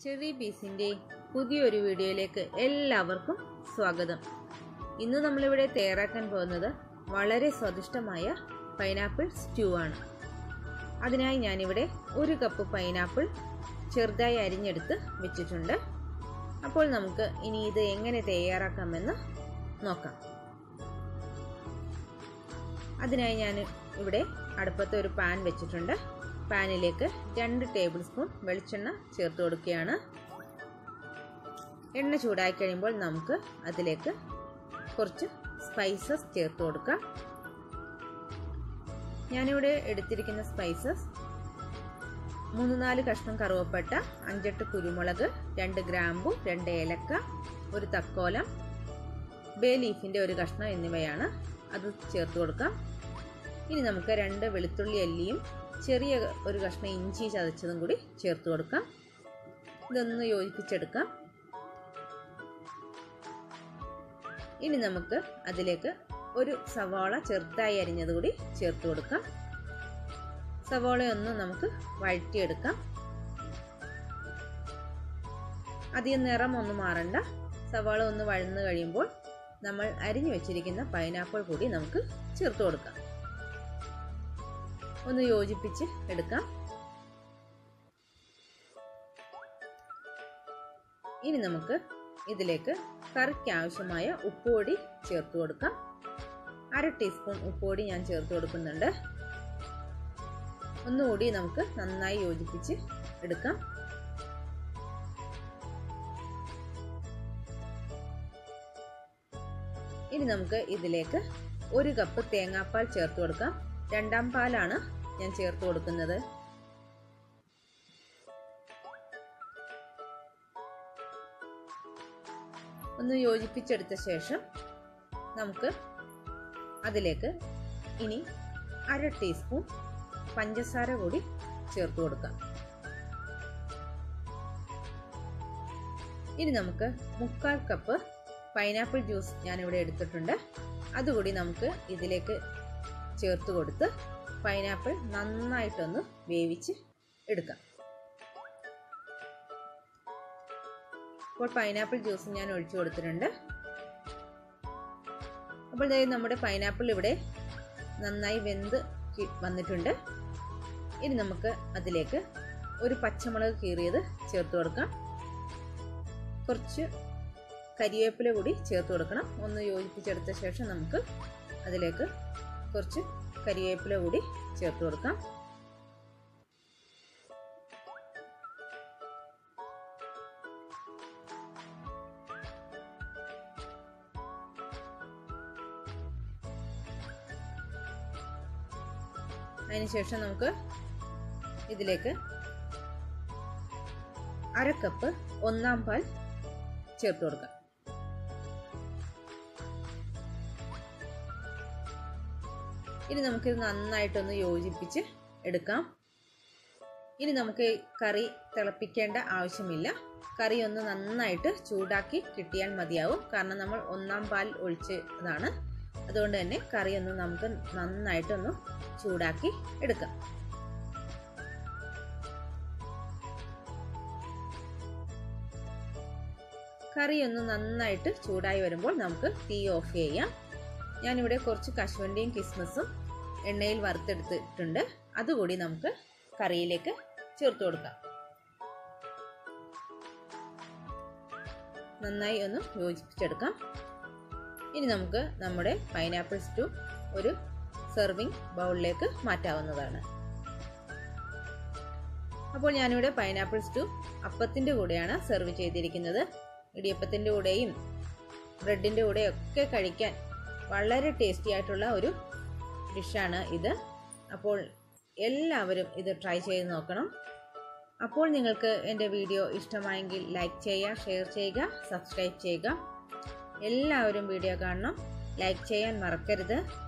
cherry പീസിൻ്റെ പുതിയൊരു വീഡിയോയിലേക്ക് എല്ലാവർക്കും സ്വാഗതം ഇന്ന് നമ്മളിവിടെ തയ്യാറാക്കാൻ പോകുന്നത് വളരെ സ്വാദിഷ്ടമായ പൈനാപ്പിൾ സ്റ്റ്യൂ ആണ് അതിനായി ഞാനിവിടെ ഒരു കപ്പ് പൈനാപ്പിൾ ചെറുതായി അരിഞ്ഞെടുത്ത് വെച്ചിട്ടുണ്ട് അപ്പോൾ നമുക്ക് ഇനി ഇത് എങ്ങനെ തയ്യാറാക്കാമെന്ന് നോക്കാം അതിനായി ഞാൻ ഇവിടെ അടുപ്പത്ത് ഒരു പാൻ വെച്ചിട്ടുണ്ട് പാനിലേക്ക് രണ്ട് ടേബിൾ സ്പൂൺ വെളിച്ചെണ്ണ ചേർത്ത് കൊടുക്കുകയാണ് എണ്ണ ചൂടായി കഴിയുമ്പോൾ നമുക്ക് അതിലേക്ക് കുറച്ച് സ്പൈസസ് ചേർത്ത് കൊടുക്കാം ഞാനിവിടെ എടുത്തിരിക്കുന്ന സ്പൈസസ് മൂന്ന് നാല് കഷ്ണം കറുവപ്പട്ട അഞ്ചെട്ട് കുരുമുളക് രണ്ട് ഗ്രാമ്പു രണ്ട് ഏലക്ക ഒരു തക്കോലം ബേ ലീഫിൻ്റെ ഒരു കഷ്ണം എന്നിവയാണ് അത് ചേർത്ത് കൊടുക്കാം ഇനി നമുക്ക് രണ്ട് വെളുത്തുള്ളി അല്ലിയും ചെറിയ ഒരു കഷ്ണം ഇഞ്ചി ചതച്ചതും കൂടി ചേർത്ത് കൊടുക്കാം ഇതൊന്ന് യോജിപ്പിച്ചെടുക്കാം ഇനി നമുക്ക് അതിലേക്ക് ഒരു സവാള ചെറുതായി അരിഞ്ഞത് കൂടി ചേർത്ത് കൊടുക്കാം സവാളയൊന്ന് നമുക്ക് വഴറ്റിയെടുക്കാം അധികം നിറം ഒന്നും മാറണ്ട സവാള ഒന്ന് വഴന്ന് കഴിയുമ്പോൾ നമ്മൾ അരിഞ്ഞു വെച്ചിരിക്കുന്ന പൈനാപ്പിൾ കൂടി നമുക്ക് ചേർത്ത് കൊടുക്കാം ഒന്ന് യോജിപ്പിച്ച് എടുക്കാം ഇനി നമുക്ക് ഇതിലേക്ക് കറിക്ക് ആവശ്യമായ ഉപ്പുപൊടി ചേർത്ത് കൊടുക്കാം അര ടീസ്പൂൺ ഉപ്പുപൊടി ഞാൻ ചേർത്ത് കൊടുക്കുന്നുണ്ട് ഒന്നുകൂടി നമുക്ക് നന്നായി യോജിപ്പിച്ച് എടുക്കാം ഇനി നമുക്ക് ഇതിലേക്ക് ഒരു കപ്പ് തേങ്ങാപ്പാൽ ചേർത്ത് കൊടുക്കാം രണ്ടാം പാലാണ് ഞാൻ ചേർത്ത് കൊടുക്കുന്നത് ഒന്ന് യോജിപ്പിച്ചെടുത്ത ശേഷം നമുക്ക് അതിലേക്ക് ഇനി അര ടീസ്പൂൺ പഞ്ചസാര കൂടി ചേർത്ത് കൊടുക്കാം ഇനി നമുക്ക് മുക്കാൽ കപ്പ് പൈനാപ്പിൾ ജ്യൂസ് ഞാനിവിടെ എടുത്തിട്ടുണ്ട് അതുകൂടി നമുക്ക് ഇതിലേക്ക് ചേർത്ത് കൊടുത്ത് പൈനാപ്പിൾ നന്നായിട്ടൊന്ന് വേവിച്ച് എടുക്കാം അപ്പോൾ പൈനാപ്പിൾ ജ്യൂസ് ഞാൻ ഒഴിച്ചു കൊടുത്തിട്ടുണ്ട് അപ്പോൾ നമ്മുടെ പൈനാപ്പിൾ ഇവിടെ നന്നായി വെന്ത് വന്നിട്ടുണ്ട് ഇനി നമുക്ക് അതിലേക്ക് ഒരു പച്ചമുളക് കീറിയത് ചേർത്ത് കൊടുക്കാം കുറച്ച് കരിവേപ്പില കൂടി ചേർത്ത് കൊടുക്കണം ഒന്ന് യോജിപ്പിച്ചെടുത്ത ശേഷം നമുക്ക് അതിലേക്ക് കുറച്ച് കരിവേപ്പില കൂടി ചേർത്ത് കൊടുക്കാം അതിനുശേഷം നമുക്ക് ഇതിലേക്ക് അര കപ്പ് ഒന്നാം പാൽ ചേർത്ത് കൊടുക്കാം ഇനി നമുക്കിത് നന്നായിട്ടൊന്ന് യോജിപ്പിച്ച് എടുക്കാം ഇനി നമുക്ക് കറി തിളപ്പിക്കേണ്ട ആവശ്യമില്ല കറി ഒന്ന് നന്നായിട്ട് ചൂടാക്കി കിട്ടിയാൽ മതിയാവും കാരണം നമ്മൾ ഒന്നാം പാൽ ഒഴിച്ചതാണ് അതുകൊണ്ട് തന്നെ കറി ഒന്ന് നമുക്ക് നന്നായിട്ടൊന്ന് ചൂടാക്കി എടുക്കാം കറി ഒന്ന് നന്നായിട്ട് ചൂടായി വരുമ്പോൾ നമുക്ക് തീ ഓഫ് ചെയ്യാം ഞാനിവിടെ കുറച്ച് കശുവണ്ടിയും കിസ്മസും എണ്ണയിൽ വറുത്തെടുത്തിട്ടുണ്ട് അതുകൂടി നമുക്ക് കറിയിലേക്ക് ചേർത്ത് കൊടുക്കാം നന്നായി ഒന്ന് യോജിപ്പിച്ചെടുക്കാം ഇനി നമുക്ക് നമ്മുടെ പൈനാപ്പിൾ സ്റ്റൂ ഒരു സെർവിങ് ബൗളിലേക്ക് മാറ്റാവുന്നതാണ് അപ്പോൾ ഞാനിവിടെ പൈനാപ്പിൾ സ്റ്റൂ അപ്പത്തിൻ്റെ കൂടെയാണ് സെർവ് ചെയ്തിരിക്കുന്നത് ഇടിയപ്പത്തിൻ്റെ കൂടെയും ബ്രെഡിൻ്റെ കൂടെയും ഒക്കെ കഴിക്കാൻ വളരെ ടേസ്റ്റി ആയിട്ടുള്ള ഒരു ഡിഷാണ് ഇത് അപ്പോൾ എല്ലാവരും ഇത് ട്രൈ ചെയ്ത് നോക്കണം അപ്പോൾ നിങ്ങൾക്ക് എൻ്റെ വീഡിയോ ഇഷ്ടമായെങ്കിൽ ലൈക്ക് ചെയ്യുക ഷെയർ ചെയ്യുക സബ്സ്ക്രൈബ് ചെയ്യുക എല്ലാവരും വീഡിയോ കാണണം ലൈക്ക് ചെയ്യാൻ മറക്കരുത്